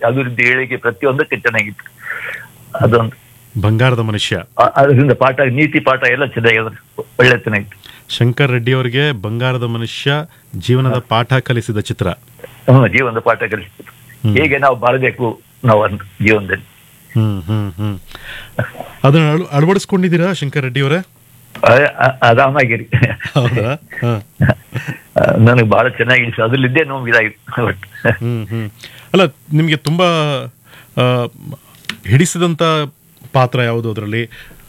ಅಭಿವೃದ್ಧಿ ಏಳಿಗೆ ಪ್ರತಿಯೊಂದಕ್ಕೆ ಚೆನ್ನಾಗಿತ್ತು ಅದೊಂದು ಬಂಗಾರದ ಮನುಷ್ಯ ಆ- ಅದರಿಂದ ಪಾಠ ನೀತಿ ಪಾಠ ಎಲ್ಲ ಚೆನ್ನಾಗಿದೆ ಒಳ್ಳೆ ಚೆನ್ನಾಗಿತ್ತು ಶಂಕರ್ ರೆಡ್ಡಿ ಅವರಿಗೆ ಬಂಗಾರದ ಮನುಷ್ಯ ಜೀವನದ ಪಾಠ ಕಲಿಸಿದ ಚಿತ್ರ ಹ್ಮ್ ಜೀವನದ ಪಾಠ ಕಲಿಸ್ತಿತ್ತು ಹ್ಮ್. ಹೇಗೆ ನಾವು ಬಾಳಬೇಕು ನಾವು ಅಂತ ಜೀವನದಲ್ಲಿ ಹ್ಮ್ ಹ್ಮ್ ಹ್ಮ್ ಅದನ್ನ ಅಳ- ಅಳವಡಿಸ್ಕೊಂಡಿದ್ದೀರಾ ಶಂಕರ್ ರೆಡ್ಡಿ ಅವರೇ ಆ- ಆ- ಆರಾಮಾಗಿರಿ ಹೌದಾ ಹ. ನನಗೆ ಬಹಳ ಚೆನ್ನಾಗಿ ಅದ್ರಲ್ಲಿದ್ದೇ ನೋವು ಇದಾಗಿತ್ತು ಒಟ್ಟು ಹ್ಮ್ ಹ್ಮ್ ಅಲ್ಲ ನಿಮ್ಗೆ ತುಂಬಾ ಆ, ಹಿಡಿಸಿದಂತ ಪಾತ್ರ ಯಾವುದು ಅದರಲ್ಲಿ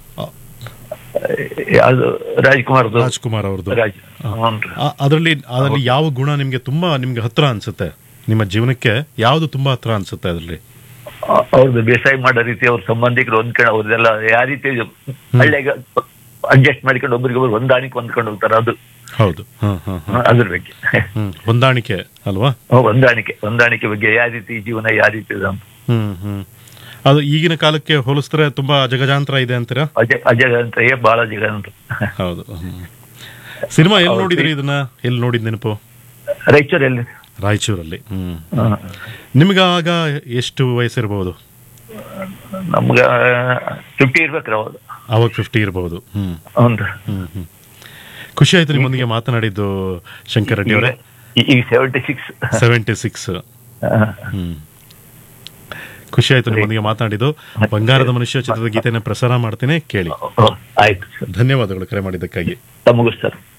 ಯಾವುದು ರಾಜ್ಕುಮಾರ್ದು ರಾಜ್ಕುಮಾರ್ ಅವ್ರದ್ದು ರಾಜ್ ಹ್ಞೂನ್ರಿ. ಆ- ಅದರಲ್ಲಿ ಅದರಲ್ಲಿ ಯಾವ ಗುಣ ನಿಮ್ಗೆ ತುಂಬಾ ನಿಮ್ಗೆ ಹತ್ರ ಅನ್ಸುತ್ತೆ ನಿಮ್ಮ ಜೀವನಕ್ಕೆ ಯಾವುದು ತುಂಬಾ ಹತ್ರ ಅನ್ಸುತ್ತೆ ಅದರಲ್ಲಿ ಆ- ಅವ್ರದ್ದು ಬೇಸಾಯ ಮಾಡೋ ರೀತಿ ಅವ್ರ ಸಂಬಂಧಿಕರು ಹೊಂದ್ಕೊಂಡು ಅವ್ರದೆಲ್ಲ ಯಾವ ರೀತಿ ಹಳ್ಳಿಯಾಗ ಅಡ್ಜಸ್ಟ್ ಮಾಡ್ಕೊಂಡು ಒಬ್ರಿಗೊಬ್ರು ಹೊಂದಾಣಿಕೆ ಹೊಂದ್ಕೊಂಡು ಹೋಗ್ತಾರೆ ಅದು ಹೌದು ಹ್ಮ್ ಹ್ಮ್ ಹ್ಮ್ ಅದ್ರ ಬಗ್ಗೆ ಹ್ಮ್ ಹೊಂದಾಣಿಕೆ ಅಲ್ವಾ ಹೊಂದಾಣಿಕೆ ಹೊಂದಾಣಿಕೆ ಬಗ್ಗೆ ಯಾವ ರೀತಿ ಜೀವನ ಯಾವ ರೀತಿ ಇದೆ ಅಂತ ಹ್ಮ್ ಹ್ಮ್ ಅದು ಈಗಿನ ಕಾಲಕ್ಕೆ ಹೋಲಿಸಿದ್ರೆ ತುಂಬಾ ಜಗಜಾಂತರ ಇದೆ ಅಂತೀರಾ ಅಜ ಅಜಗ ಅಂತ ಏ ಬಹಳ ಜಗ ಅಂತ ಹೌದು ಸಿನಿಮಾ ಎಲ್ಲಿ ನೋಡಿದ್ರಿ ಇದನ್ನ ಎಲ್ಲಿ ನೋಡಿದ್ ನೆನಪು ರಾಯಚೂರಲ್ಲಿ ರಾಯಚೂರಲ್ಲಿ ಹ್ಮ್ ಹಾ. ನಿಮ್ಗೆ ಆಗ ಎಷ್ಟು ವಯಸ್ಸಿರಬಹುದು ನಮ್ಗ ಫಿಫ್ಟಿ ಇರ್ಬೇಕ್ರಿ ಅವಾಗ ಅವಾಗ ಫಿಫ್ಟಿ ಇರಬಹುದು ಹ್ಮ್ ಹೌದು ಹ್ಮ್ ಹ್ಮ್ ಖುಷಿ ಆಯ್ತು ನಿಮ್ಮೊಂದಿಗೆ ಮಾತನಾಡಿದ್ದು ಶಂಕರ್ ರೆಡ್ಡಿ ಅವರೇ ಈಗ seventy six seventy six hmm ಖುಷಿ ಆಯ್ತು ನಿಮ್ಮೊಂದಿಗೆ ಮಾತನಾಡಿದ್ದು ಬಂಗಾರದ ಮನುಷ್ಯ ಚಿತ್ರದ ಗೀತೆಯನ್ನು ಪ್ರಸಾರ ಮಾಡ್ತೇನೆ ಕೇಳಿ ಆಯ್ತು ಸರ್ ಧನ್ಯವಾದಗಳು ಕರೆ ಮಾಡಿದ್ದಕ್ಕಾಗಿ ತಮಗೂ ಸರ್